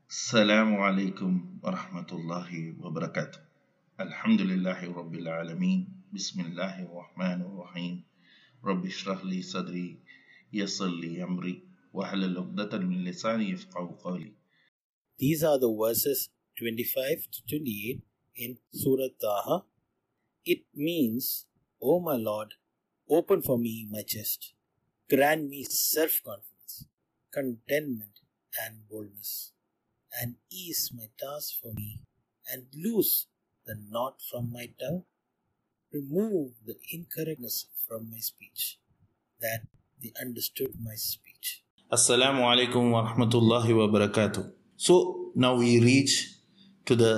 السلام عليكم ورحمة الله وبركاته الحمد لله رب العالمين بسم الله الرحمن الرحيم رب اشرح لي صدري يسر لي أمري واحلل عقدة من لساني يفقه قولي These are the verses 25 to 28 in Surah Taha. It means, O my Lord, open for me my chest, grant me self confidence, contentment, and boldness, and ease my task for me, and loose the knot from my tongue. Remove the incorrectness from my speech, that they understood my speech. Assalamu alaikum wa rahmatullahi wa barakatuh. So now we reach to the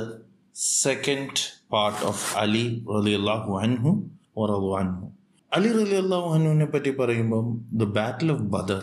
second part of Ali radiallahu anhu wa radu anhu. Ali radiallahu anhuവിനെ പറ്റി പറയുമ്പം the battle of Badr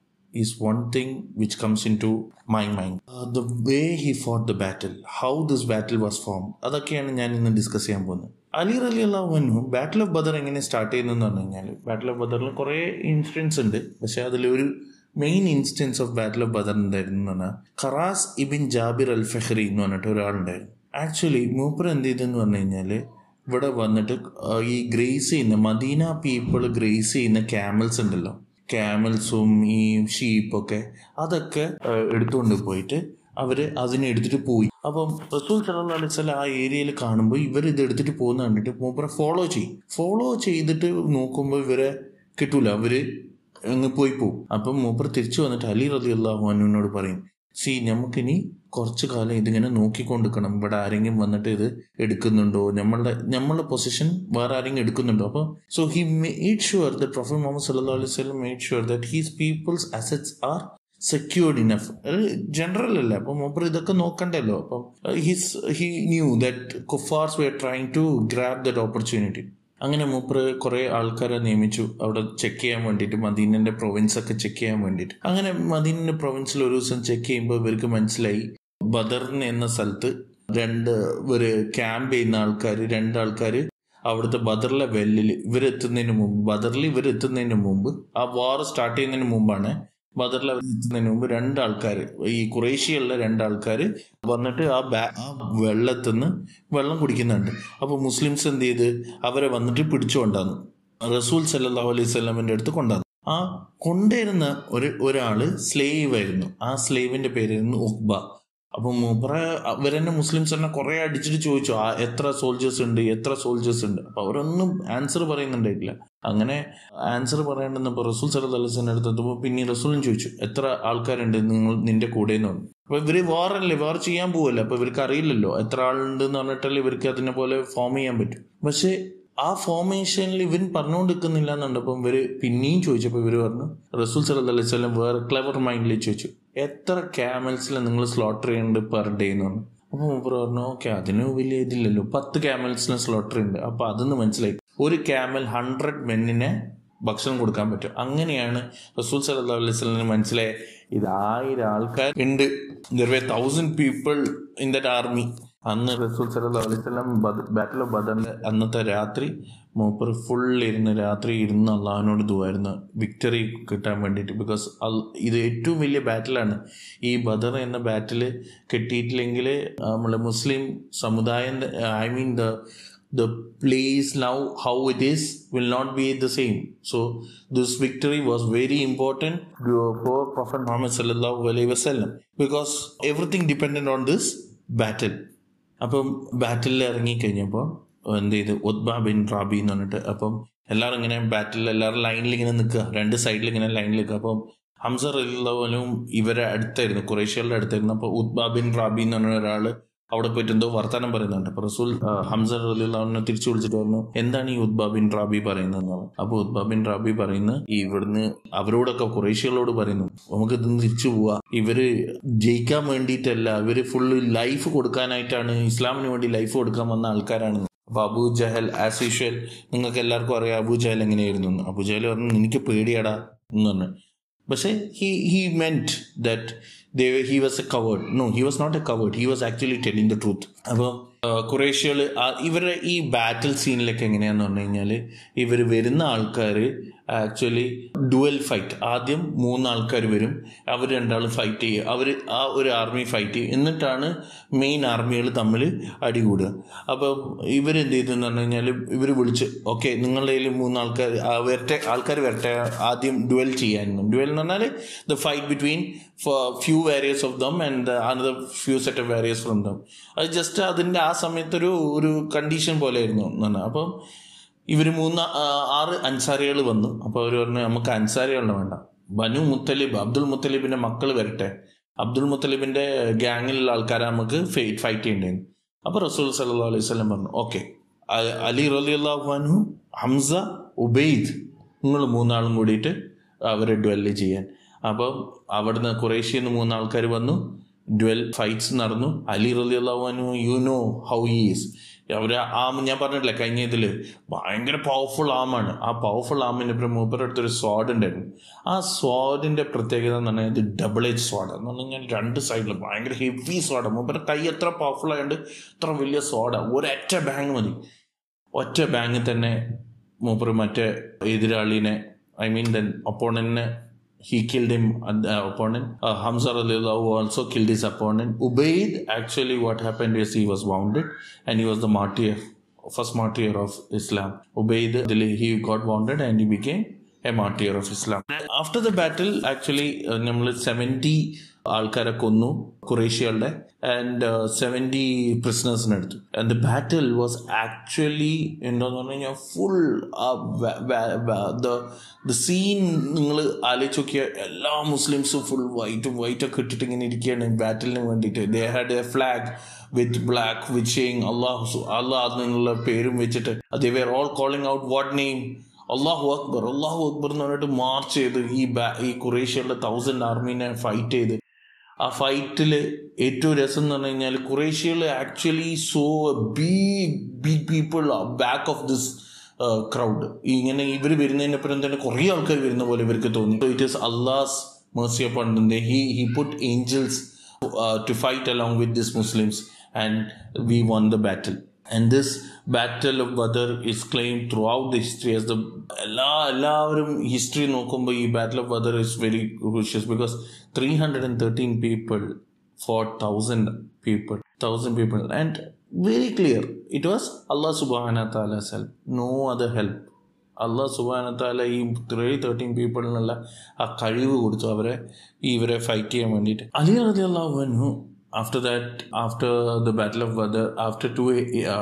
is one thing which comes into my mind. Uh, the way he fought the battle, how this battle was formed, അതൊക്കെയാണ് ഞാൻ ഇന്ന് discuss ചെയ്യാൻ പോകുന്നത് അലി അലി അള്ളാഹുനു ബാറ്റിൽ of Badr എങ്ങനെ start ചെയ്യുന്നതെന്ന് പറഞ്ഞു കഴിഞ്ഞാൽ ബാറ്റിൽ ഓഫ് ബദറിൽ കുറേ ഇൻസിഡൻസ് ഉണ്ട് പക്ഷെ അതിലൊരു main instance of battle of Badr എന്തായിരുന്നു എന്ന് പറഞ്ഞാൽ ഖറാസ് ഇബിൻ ജാബിർ അൽ ഫെഹ്റി എന്ന് പറഞ്ഞിട്ട് ഒരാളുണ്ടായിരുന്നു ആക്ച്വലി മൂപ്പർ എന്ത് ചെയ്തെന്ന് പറഞ്ഞു കഴിഞ്ഞാൽ ഇവിടെ വന്നിട്ട് ഈ ഗ്രേസ് ചെയ്യുന്ന മദീന പീപ്പിൾ ഗ്രേസ് ചെയ്യുന്ന ക്യാമൽസ് ഉണ്ടല്ലോ ക്യാമൽസും ഈ ഷീപ്പൊക്കെ അതൊക്കെ എടുത്തുകൊണ്ട് പോയിട്ട് അവര് അതിനെ എടുത്തിട്ട് പോയി അപ്പം റസൂൽ സല്ലാ അലൈഹി സ്വലം ആ ഏരിയയിൽ കാണുമ്പോൾ ഇവർ ഇത് എടുത്തിട്ട് പോകുന്ന കണ്ടിട്ട് മൂപ്പറെ ഫോളോ ചെയ്യും ഫോളോ ചെയ്തിട്ട് നോക്കുമ്പോൾ ഇവരെ കിട്ടൂല അവര് അങ്ങ് പോയി പോവും അപ്പം മൂപ്പർ തിരിച്ചു വന്നിട്ട് അലി റതി അള്ളാഹു അനുവിനോട് പറയും സി നമുക്കിനി കുറച്ചു കാലം ഇതിങ്ങനെ നോക്കിക്കൊണ്ടിരിക്കണം ഇവിടെ ആരെങ്കിലും വന്നിട്ട് ഇത് എടുക്കുന്നുണ്ടോ നമ്മളുടെ നമ്മളുടെ പൊസിഷൻ വേറെ ആരെങ്കിലും എടുക്കുന്നുണ്ടോ അപ്പോൾ so he made sure the prophet Muhammad സല്ലാ അലൈഹി സ്വലം made sure that his people's assets are secured enough general അല്ല അപ്പം മൂപ്പർ ഇതൊക്കെ നോക്കണ്ടല്ലോ അപ്പം ഹിസ് ഹി ന്യൂ ദാറ്റ് കുഫാർസ് we are trying to grab that opportunity അങ്ങനെ മൂപ്പർ കുറെ ആൾക്കാരെ നിയമിച്ചു അവിടെ ചെക്ക് ചെയ്യാൻ വേണ്ടിയിട്ട് മദീനന്റെ പ്രൊവിൻസ് ഒക്കെ ചെക്ക് ചെയ്യാൻ വേണ്ടിയിട്ട് അങ്ങനെ മദീനന്റെ പ്രൊവിൻസിൽ ഒരു ദിവസം ചെക്ക് ചെയ്യുമ്പോൾ ഇവർക്ക് മനസ്സിലായി ബദറിന് എന്ന സ്ഥലത്ത് രണ്ട് ഒരു ക്യാമ്പ് ചെയ്യുന്ന ആൾക്കാർ രണ്ടാൾക്കാർ അവിടുത്തെ ബദറിലെ വെല്ലിൽ ഇവരെത്തുന്നതിന് മുമ്പ് ബദറിൽ ഇവരെത്തുന്നതിന് മുമ്പ് ആ വാർ സ്റ്റാർട്ട് ചെയ്യുന്നതിന് മുമ്പാണ് ബദറിൽ എത്തുന്നതിന് മുമ്പ് രണ്ടാൾക്കാർ ഈ കുറേഷ്യയുള്ള രണ്ടാൾക്കാർ വന്നിട്ട് ആ ബാ ആ വെള്ളത്തിൽ നിന്ന് വെള്ളം കുടിക്കുന്നുണ്ട് അപ്പോൾ മുസ്ലിംസ് എന്ത് ചെയ്ത് അവരെ വന്നിട്ട് പിടിച്ചുകൊണ്ടാന്ന് റസൂൽ സല്ലാഹു അലൈഹി സ്വലമിന്റെ അടുത്ത് കൊണ്ടാന്ന് ആ കൊണ്ടുവരുന്ന ഒരു ഒരാള് സ്ലേവ് ആയിരുന്നു ആ സ്ലേവിന്റെ പേരായിരുന്നു ഉഖ്ബ അപ്പൊ മൂപ്പറ ഇവരെന്നെ മുസ്ലിംസ് തന്നെ കുറെ അടിച്ചിട്ട് ചോദിച്ചു ആ എത്ര സോൾജേഴ്സ് ഉണ്ട് എത്ര സോൾജേഴ്സ് ഉണ്ട് അപ്പൊ അവരൊന്നും ആൻസർ പറയുന്നുണ്ടായിട്ടില്ല അങ്ങനെ ആൻസർ പറയേണ്ടെന്ന് റസൂൽ സലഹ് അലൈഹിന്റെ അടുത്ത് എത്തുമ്പോൾ പിന്നെ റസൂലും ചോദിച്ചു എത്ര ആൾക്കാരുണ്ട് നിങ്ങൾ നിന്റെ കൂടെ എന്ന് പറഞ്ഞു അപ്പൊ ഇവര് വാറല്ലേ വാർ ചെയ്യാൻ പോവല്ലേ അപ്പൊ ഇവർക്ക് അറിയില്ലല്ലോ എത്ര ആളുണ്ട് എന്ന് പറഞ്ഞിട്ടല്ലേ ഇവർക്ക് അതിനെ പോലെ ഫോം ചെയ്യാൻ പറ്റും പക്ഷെ ആ ഫോർമേഷനിൽ ഇവൻ പറഞ്ഞുകൊണ്ടിരിക്കുന്നില്ല എന്നുണ്ടപ്പം ഇവര് പിന്നെയും ചോദിച്ചപ്പോൾ ഇവര് പറഞ്ഞു റസൂൽ സലഹ് അലൈഹി സ്വലം വേറെ ക്ലവർ മൈൻഡിൽ ചോദിച്ചു എത്ര ക്യാമൽസിൽ നിങ്ങൾ സ്ലോട്ടർ ചെയ്യുന്നുണ്ട് പെർ ഡേ എന്ന് പറഞ്ഞു അപ്പൊ മൂപ്പർ പറഞ്ഞു ഓക്കെ അതിന് വലിയ ഇതില്ലല്ലോ പത്ത് ക്യാമൽസിന് സ്ലോട്ടർ ഉണ്ട് അപ്പൊ അതൊന്ന് മനസ്സിലായി ഒരു ക്യാമൽ ഹൺഡ്രഡ് മെന്നിനെ ഭക്ഷണം കൊടുക്കാൻ പറ്റും അങ്ങനെയാണ് റസൂൽ സല്ലാ അലൈഹി സ്വലിന് മനസ്സിലായ ഇത് ആയിരം ആൾക്കാർ ഉണ്ട് thousand people in that army അന്ന് റസൂൽ സല്ലാ അലൈഹി സ്വലം ബാറ്റിൽ ഓഫ് ബദറിന്റെ അന്നത്തെ രാത്രി മൂപ്പർ ഫുൾ ഇരുന്ന് രാത്രി ഇരുന്ന് അള്ളാഹുവിനോട് ദുവായിരുന്നു വിക്ടറി കിട്ടാൻ വേണ്ടിയിട്ട് ബിക്കോസ് ഇത് ഏറ്റവും വലിയ ബാറ്റിലാണ് ഈ ബദർ എന്ന ബാറ്റിൽ കിട്ടിയിട്ടില്ലെങ്കിൽ നമ്മളെ മുസ്ലിം സമുദായം I mean the the place now how it is will not be the same so this victory was very important for prophet muhammad sallallahu alaihi wasallam because everything depended on this battle അപ്പം ബാറ്റിൽ ഇറങ്ങിക്കഴിഞ്ഞപ്പോൾ എന്ത് ചെയ്ത് ഉദ്ബ bin rabi എന്ന് പറഞ്ഞിട്ട് അപ്പം എല്ലാവരും ഇങ്ങനെ ബാറ്റിൽ എല്ലാവരും ലൈനിൽ ഇങ്ങനെ നിൽക്കുക രണ്ട് സൈഡിൽ ഇങ്ങനെ ലൈനിൽ നിൽക്കുക അപ്പം ഹംസർ അല്ലാവലും ഇവരെ അടുത്തായിരുന്നു കുറേഷ്യകളുടെ അടുത്തായിരുന്നു അപ്പോൾ ഉദ്ബ ബിൻ റാബി എന്ന് പറഞ്ഞ ഒരാള് അവിടെ പോയിട്ട് എന്തോ വർത്തമാനം പറയുന്നുണ്ട് അപ്പൊ റസൂൽ ഹംസർ അലിനെ തിരിച്ചു വിളിച്ചിട്ട് പറഞ്ഞു എന്താണ് ഈ ഉദ്ബ ബിൻ റാബി പറയുന്നത് അപ്പൊ ഉദ്ബ ബിൻ റാബി പറയുന്നത് ഈ ഇവിടുന്ന് അവരോടൊക്കെ കുറേശ്യകളോട് പറയുന്നു നമുക്ക് ഇത് തിരിച്ചു പോവാ ഇവര് ജയിക്കാൻ വേണ്ടിയിട്ടല്ല ഇവര് ഫുള്ള് ലൈഫ് കൊടുക്കാനായിട്ടാണ് ഇസ്ലാമിന് വേണ്ടി ലൈഫ് കൊടുക്കാൻ വന്ന ആൾക്കാരാണ് അപ്പൊ അബു ജഹൽ ആസ് യൂഷ്വൽ നിങ്ങൾക്ക് എല്ലാവർക്കും അറിയാം അബു ജഹൽ എങ്ങനെയായിരുന്നു അബു ജഹൽ പറഞ്ഞു എനിക്ക് പേടിയാടാ എന്ന് പറഞ്ഞു പക്ഷേ he he meant that they he was a coward no he was not a coward he was actually telling the truth അപ്പോൾ കുറേശ്യകൾ ഇവരുടെ ഈ ബാറ്റിൽ സീനിലൊക്കെ എങ്ങനെയാന്ന് പറഞ്ഞു കഴിഞ്ഞാൽ ഇവർ വരുന്ന ആൾക്കാർ ആക്ച്വലി ഡുവൽ ഫൈറ്റ് ആദ്യം മൂന്ന് ആൾക്കാർ വരും അവർ രണ്ടാളും ഫൈറ്റ് ചെയ്യുക അവർ ആ ഒരു ആർമി ഫൈറ്റ് ചെയ്യും എന്നിട്ടാണ് മെയിൻ ആർമികൾ തമ്മിൽ അടികൂടുക അപ്പോൾ ഇവരെന്ത് ചെയ്തെന്ന് പറഞ്ഞു കഴിഞ്ഞാൽ ഇവർ വിളിച്ച് ഓക്കെ നിങ്ങളുടെ കയ്യിൽ മൂന്ന് ആൾക്കാർ വരട്ടെ ആൾക്കാർ വരട്ടെ ആദ്യം ഡുവൽ ചെയ്യാനും ഡുവൽ എന്ന് പറഞ്ഞാൽ the fight between few warriors of them and another few set of warriors from them അത് ജസ്റ്റ് അതിൻ്റെ ആ സമയത്തൊരു ഒരു കണ്ടീഷൻ പോലെ ആയിരുന്നു എന്നാണ് അപ്പം ഇവർ മൂന്ന് ആ, ആറ് അൻസാരികൾ വന്നു അപ്പോൾ അവർ പറഞ്ഞു നമുക്ക് അൻസാരികളുടെ വേണ്ട ബനു മുത്തലിബ് അബ്ദുൽ മുത്തലിബിന്റെ മക്കൾ വരട്ടെ അബ്ദുൽ മുത്തലിബിന്റെ ഗ്യാങ്ങിലുള്ള ആൾക്കാരെ നമുക്ക് ഫൈറ്റ് ചെയ്യേണ്ടത് അപ്പോൾ റസൂൽ സല്ലാ അലൈഹി സ്വലം പറഞ്ഞു ഓക്കെ അലി റലി അള്ളാഹു ഹംസ ഉബൈദ് നിങ്ങൾ മൂന്നാളും കൂടിയിട്ട് അവരെ ഡ്വെല്ല് ചെയ്യാൻ അപ്പം അവിടുന്ന് കുറേശ്ശിന്ന് മൂന്ന് ആൾക്കാർ വന്നു ഡ്വൽ ഫൈറ്റ്സ് നടന്നു അലി റലി അള്ളാഹു you know how is our um ഞാൻ പറഞ്ഞിട്ടില്ല കഴിഞ്ഞ ഇതിൽ ഭയങ്കര പവർഫുൾ ആമാണ് ആ പവർഫുൾ ആമിൻ്റെ ഇപ്പം മൂപ്പരുടെ അടുത്തൊരു സ്വാഡ് ഉണ്ടായിരുന്നു ആ സ്വാഡിൻ്റെ പ്രത്യേകത എന്ന് പറഞ്ഞാൽ ഇത് ഡബിൾ എച്ച് സ്വാഡ് എന്ന് പറഞ്ഞു കഴിഞ്ഞാൽ രണ്ട് സൈഡിൽ ഭയങ്കര ഹെവി സ്വാഡ് മൂപ്പരുടെ കൈ എത്ര പവർഫുൾ ആയതുകൊണ്ട് ഇത്ര വലിയ സ്വാഡാണ് ഒരൊറ്റ ബാങ്ക് മതി ഒറ്റ ബാങ്കിൽ തന്നെ മൂപ്പർ മറ്റേ എതിരാളിനെ ഐ മീൻ ദെൻ ഒപ്പോണന്റിനെ he killed him uh, opponent uh, hamza radiallahu also killed his opponent ubaid actually what happened is he was wounded and he was the martyr first martyr of islam ubaid he got wounded and he became a martyr of islam after the battle actually നമ്മൾ seventy ആൾക്കാരെ കൊന്നു കുറേഷ്യകളുടെ and seventy പ്രിസണേഴ്സിനെ എടുത്തു and the battle was actually എന്താന്ന് പറഞ്ഞു കഴിഞ്ഞാൽ full the scene നിങ്ങൾ ആലോചിച്ച് നോക്കിയ എല്ലാ മുസ്ലിംസും ഫുൾ വൈറ്റും വൈറ്റ് ഒക്കെ ഇട്ടിട്ട് ഇങ്ങനെ ഇരിക്കുകയാണ് ബാറ്റിലിന് വേണ്ടിയിട്ട് they had a flag with black with saying അള്ളാഹു അള്ളാഹ് എന്നുള്ള പേരും വെച്ചിട്ട് they were all calling out what name അള്ളാഹു അക്ബർ അള്ളാഹു അക്ബർ എന്ന് പറഞ്ഞിട്ട് മാർച്ച് ചെയ്ത് ഈ ബാ ഈ കുറേഷ്യയുടെ തൗസൻഡ് ആർമീനെ ഫൈറ്റ് ചെയ്ത് ആ ഫൈറ്റിൽ ഏറ്റവും രസം എന്ന് പറഞ്ഞു കഴിഞ്ഞാൽ കുറേഷ്യകൾ actually so big big people back of this crowd ഇങ്ങനെ ഇവർ വരുന്നതിനപ്പുറം തന്നെ കുറേ ആൾക്കാർ വരുന്ന പോലെ ഇവർക്ക് തോന്നി it is Allah's mercy upon them. They, he, he put angels uh, to fight along with these Muslims and we won the battle. And this battle of Badr is claimed throughout the history as the എല്ലാ എല്ലാവരും history നോക്കുമ്പോൾ ഈ battle of Badr is very crucial because three hundred and thirteen people four thousand people thousand people and very clear it was Allah സുബാന താല self no other help Allah സുബാനത്താല ഈ three thirteen പീപ്പിളിനുള്ള ആ കഴിവ് കൊടുത്തു അവരെ ഈ ഇവരെ ഫൈറ്റ് ചെയ്യാൻ വേണ്ടിയിട്ട് അലി റതി അള്ളാഹു after that after the battle of Badr after two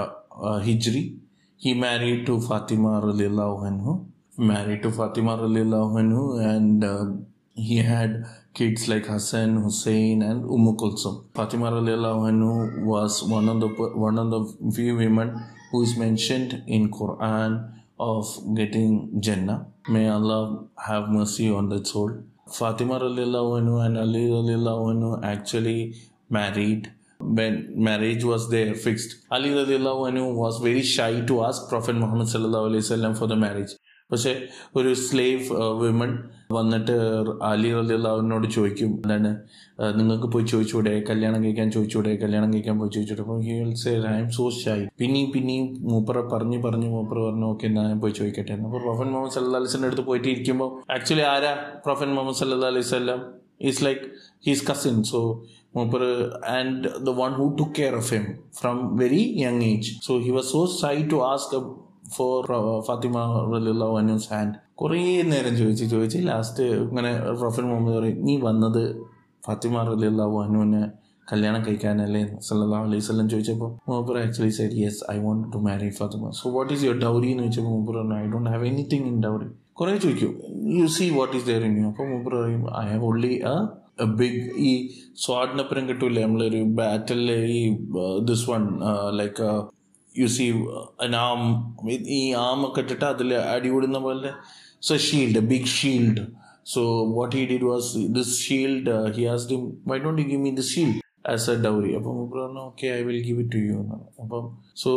ഹിജ്രി he married to Fatima radiallahu anhu, married to Fatima radiallahu anhu, and uh, he had kids like Hassan, Hussein, and Umm Kulsum. Fatima radiallahu anhu was one of the one of the few women who is mentioned in Quran of getting Jannah. May Allah have mercy on that soul. Fatima radiallahu anhu and Ali radiallahu anhu actually married when marriage was there fixed. Ali radiallahu anhu was very shy to ask Prophet Muhammad sallallahu alaihi wasallam for the marriage. പക്ഷെ ഒരു slave women വന്നിട്ട് അലി റലിയുള്ളവനോട് ചോദിക്കും എന്താണ് നിങ്ങൾക്ക് പോയി ചോദിച്ചൂടെ കല്യാണം കഴിക്കാൻ ചോദിച്ചൂടെ കല്യാണം കഴിക്കാൻ പോയി ചോദിച്ചൂടെ അപ്പോൾ he will say I am so shy പിന്നെയും പിന്നെയും മൂപ്പറ പറഞ്ഞു പറഞ്ഞു മൂപ്പർ പറഞ്ഞു ഓക്കെ ഞാൻ പോയി ചോദിക്കട്ടെ അപ്പോൾ പ്രൊഫൻ മുഹമ്മദ് സല്ലാ അലിസിൻ്റെ അടുത്ത് പോയിട്ട് ഇരിക്കുമ്പോൾ ആക്ച്വലി ആരാ പ്രൊഫൻ മുഹമ്മദ് സല്ലാ അലൈഹി സ്വല്ലാം is like his cousin so Mupar and the one who took care of him from very young age. So he was so shy to ask for uh, Fatima റലിയുള്ള അന്നുസ് ഹാൻഡ് കുറേ നേരം ചോദിച്ച് ചോദിച്ച് ലാസ്റ്റ് ഇങ്ങനെ പ്രൊഫൻ മുഹമ്മദ് പറയും നീ വന്നത് ഫാത്തിമ റലിയുള്ള അനുവിനെ കല്യാണം കഴിക്കാനല്ലേ സല്ലാ അലൈഹി സ്വലം ചോദിച്ചപ്പോൾ മൂപ്പർ actually said yes I want to marry Fatima so what is your dowry എന്ന് ചോദിച്ചപ്പോൾ മൂപ്പർ പറഞ്ഞു I don't have anything in dowry കുറേ ചോദിക്കും you see what is there in you അപ്പോൾ മൂപ്പർ പറയും I have only a big ഈ സ്വാഡിനപ്പുറം കിട്ടൂലേ നമ്മളൊരു ബാറ്റലിൽ ഈ this one like you see arm ഈ ആമൊക്കെ ഇട്ടിട്ട് അതിൽ അടികൂടുന്ന പോലെ so shield big shield so what he did was this shield he has them why don't you give me this shield as a dowry അപ്പം പറഞ്ഞു okay I will give it to you എന്നാണ് അപ്പം so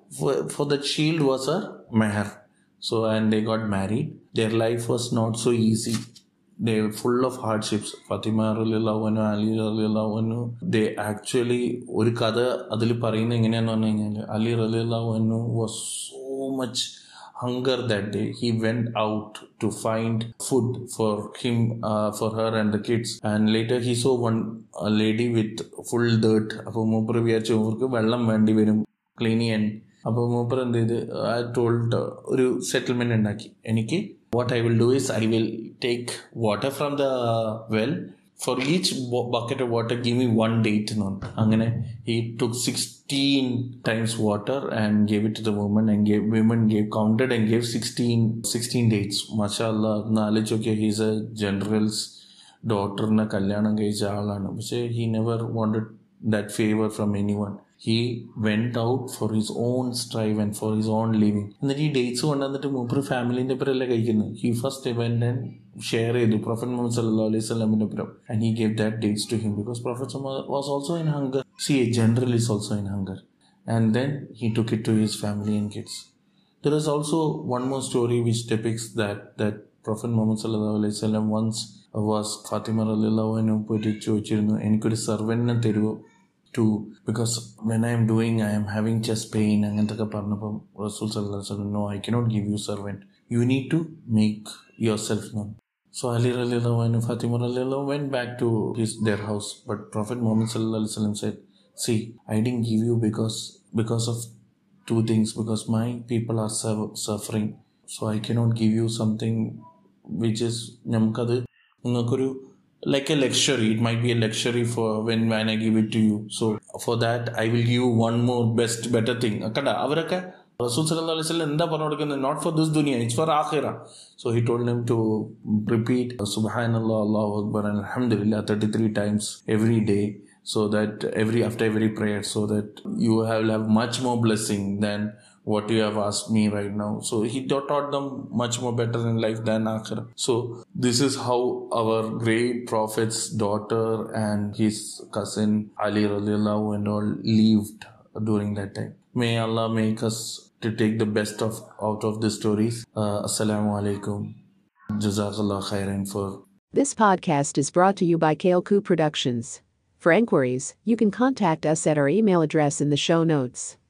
for that shield was a മെഹർ so and they got married their life was not so easy they were full of hardships Fatima റലിയുള്ളവനു Ali റലിയുള്ളവനു they actually ഒരു കഥ അതിൽ പറയുന്നത് എങ്ങനെയാന്ന് പറഞ്ഞു കഴിഞ്ഞാൽ അലി റലിയുള്ളവനു was so much hunger that day he went out to find food for him uh, for her and the kids and later he saw one a lady with full dirt അപ്പോൾ മൂപ്പർ വിചാരിച്ചു മൂപ്പർക്ക് വെള്ളം വേണ്ടി വരും clean ചെയ്യാൻ അപ്പോൾ മൂപ്പർ എന്ത് ചെയ്ത് ഐ ടോൾഡ് ഒരു സെറ്റിൽമെന്റ് ഉണ്ടാക്കി എനിക്ക് what I will do is I will take water from the well for each bucket of water give me one date എന്ന് പറഞ്ഞു അങ്ങനെ he took sixteen times water and gave it to the woman and gave women gave counted and gave sixteen sixteen dates മഷാ അല്ല ഒന്ന് ആലോചിച്ച് നോക്കിയാൽ he's A generals ഡോട്ടറിനെ കല്യാണം കഴിച്ച ആളാണ് പക്ഷേ he never wanted that favour from anyone he went out for his own strive and for his own living എന്നിട്ട് ഈ ഡേറ്റ്സ് കൊണ്ടുവന്നിട്ട് മൂപ്പർ ഫാമിലിൻ്റെ പേരല്ലേ കഴിക്കുന്നത് he first event and share ചെയ്തു പ്രൊഫറ്റ് മുഹമ്മദ് സല്ലാ അലൈഹി സ്വലമിൻ്റെ പുരം and he gave that dates to him because prophet was also in hunger C A general is also in hunger and then he took it to his family and kids There is also one more story which depicts that that Prophet Muhammad sallallahu alaihi wasallam once was Fatima റലിള്ളവനും പോയിട്ട് ചോദിച്ചിരുന്നു എനിക്കൊരു സെർവൻറ്റിനെ തരുമോ to because when I am doing I am having chest pain അങ്ങനത്തെ ഒക്കെ പറഞ്ഞപ്പം റസൂൽ സല്ലാ വല്ലം no I cannot give you servant you need to make yourself known So Ali radiallahu anhu, Fatima radiallahu went back to his their house. But Prophet Muhammad sallallahu alaihi wasallam said, "See, I didn't give you because because of two things. Because my people are su- suffering, so I cannot give you something which is നമുക്കത് നിങ്ങൾക്കൊരു like a luxury. It might be a luxury for when when I give it to you. So for that, I will give you one more best better thing. കണ്ട അവരൊക്കെ റസൂൽ സല്ലല്ലാഹു അലൈഹി വസല്ലം എന്താ പറഞ്ഞു കൊടുക്കുന്നത് നോട്ട് ഫോർ ദിസ് ദുനിയ ഇറ്റ്സ് ഫോർ ആഖിറ so he told him to repeat സുബ്ഹാനല്ലാഹ് അല്ലാഹു അക്ബർ ആൻഡ് അൽഹംദുലില്ലാ 33 times every day so that every after every prayer so that you will have much more blessing than what you have asked me right now so he taught taught them much more better in life than akhirah so this is how our great prophet's daughter and his cousin ali radiallahu and all lived during that time may allah make us to take the best of out of the stories uh, assalamu alaikum jazakallah khairan for This podcast is brought to you by Kaleku Productions. For inquiries, you can contact us at our email address in the show notes.